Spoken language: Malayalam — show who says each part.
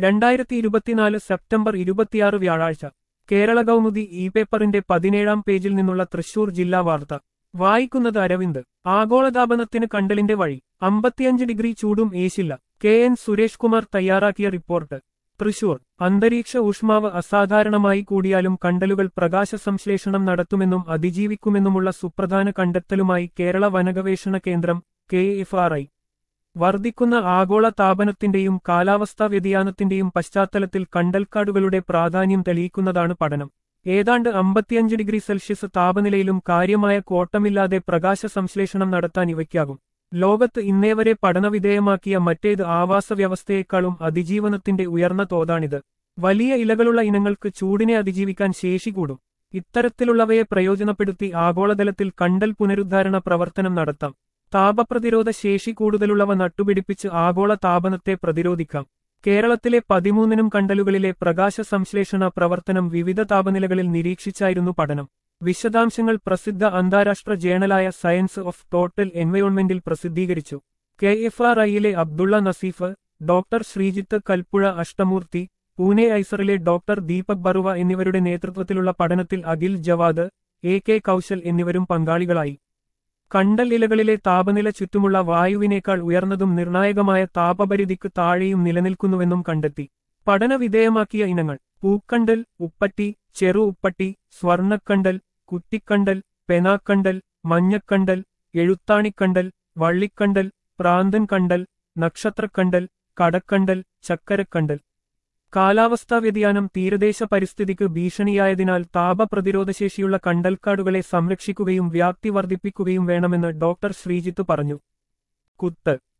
Speaker 1: രണ്ടായിരത്തി ഇരുപത്തിനാല് സെപ്റ്റംബർ ഇരുപത്തിയാറ് വ്യാഴാഴ്ച കേരള കൗമുദി ഇ പേപ്പറിന്റെ പതിനേഴാം പേജിൽ നിന്നുള്ള തൃശൂർ ജില്ലാ വാർത്ത വായിക്കുന്നത് അരവിന്ദ് ആഗോളതാപനത്തിന് കണ്ടലിന്റെ വഴി അമ്പത്തിയഞ്ച് ഡിഗ്രി ചൂടും ഏശില്ല കെ എൻ സുരേഷ് കുമാർ തയ്യാറാക്കിയ റിപ്പോർട്ട് തൃശൂർ അന്തരീക്ഷ ഊഷ്മാവ് അസാധാരണമായി കൂടിയാലും കണ്ടലുകൾ പ്രകാശ സംശ്ലേഷണം നടത്തുമെന്നും അതിജീവിക്കുമെന്നുമുള്ള സുപ്രധാന കണ്ടെത്തലുമായി കേരള വനഗവേഷണ കേന്ദ്രം കെ എഫ് ആർ ഐ വർദ്ധിക്കുന്ന ആഗോള താപനത്തിന്റെയും കാലാവസ്ഥാ വ്യതിയാനത്തിന്റെയും പശ്ചാത്തലത്തിൽ കണ്ടൽക്കാടുകളുടെ പ്രാധാന്യം തെളിയിക്കുന്നതാണ് പഠനം ഏതാണ്ട് അമ്പത്തിയഞ്ച് ഡിഗ്രി സെൽഷ്യസ് താപനിലയിലും കാര്യമായ കോട്ടമില്ലാതെ പ്രകാശ സംശ്ലേഷണം നടത്താൻ ഇവയ്ക്കാകും ലോകത്ത് ഇന്നേവരെ പഠനവിധേയമാക്കിയ മറ്റേത് ആവാസ വ്യവസ്ഥയേക്കാളും അതിജീവനത്തിന്റെ ഉയർന്ന തോതാണിത് വലിയ ഇലകളുള്ള ഇനങ്ങൾക്ക് ചൂടിനെ അതിജീവിക്കാൻ ശേഷി കൂടും ഇത്തരത്തിലുള്ളവയെ പ്രയോജനപ്പെടുത്തി ആഗോളതലത്തിൽ കണ്ടൽ പുനരുദ്ധാരണ പ്രവർത്തനം നടത്താം താപപ്രതിരോധ ശേഷി കൂടുതലുള്ളവ നട്ടുപിടിപ്പിച്ച് ആഗോള താപനത്തെ പ്രതിരോധിക്കാം കേരളത്തിലെ പതിമൂന്നിനും കണ്ടലുകളിലെ പ്രകാശ സംശ്ലേഷണ പ്രവർത്തനം വിവിധ താപനിലകളിൽ നിരീക്ഷിച്ചായിരുന്നു പഠനം വിശദാംശങ്ങൾ പ്രസിദ്ധ അന്താരാഷ്ട്ര ജേണലായ സയൻസ് ഓഫ് ടോട്ടൽ എൻവയോൺമെന്റിൽ പ്രസിദ്ധീകരിച്ചു കെ എഫ് ആർ ഐയിലെ അബ്ദുള്ള നസീഫ് ഡോക്ടർ ശ്രീജിത്ത് കൽപ്പുഴ അഷ്ടമൂർത്തി പൂനെ ഐസറിലെ ഡോക്ടർ ദീപക് ബറുവ എന്നിവരുടെ നേതൃത്വത്തിലുള്ള പഠനത്തിൽ അഖിൽ ജവാദ് എ കെ കൗശൽ എന്നിവരും പങ്കാളികളായി കണ്ടൽ ഇലകളിലെ താപനില ചുറ്റുമുള്ള വായുവിനേക്കാൾ ഉയർന്നതും നിർണായകമായ താപപരിധിക്ക് താഴെയും നിലനിൽക്കുന്നുവെന്നും കണ്ടെത്തി പഠനവിധേയമാക്കിയ ഇനങ്ങൾ പൂക്കണ്ടൽ ഉപ്പട്ടി ചെറു ഉപ്പട്ടി സ്വർണ്ണക്കണ്ടൽ കുറ്റിക്കണ്ടൽ പെനാക്കണ്ടൽ മഞ്ഞക്കണ്ടൽ എഴുത്താണിക്കണ്ടൽ വള്ളിക്കണ്ടൽ പ്രാന്തൻ കണ്ടൽ നക്ഷത്രക്കണ്ടൽ കടക്കണ്ടൽ ചക്കരക്കണ്ടൽ കാലാവസ്ഥാ വ്യതിയാനം തീരദേശ പരിസ്ഥിതിക്ക് ഭീഷണിയായതിനാൽ താപപ്രതിരോധശേഷിയുള്ള കണ്ടൽക്കാടുകളെ സംരക്ഷിക്കുകയും വ്യാപ്തി വർദ്ധിപ്പിക്കുകയും വേണമെന്ന് ഡോക്ടർ ശ്രീജിത്ത് പറഞ്ഞു കുത്ത്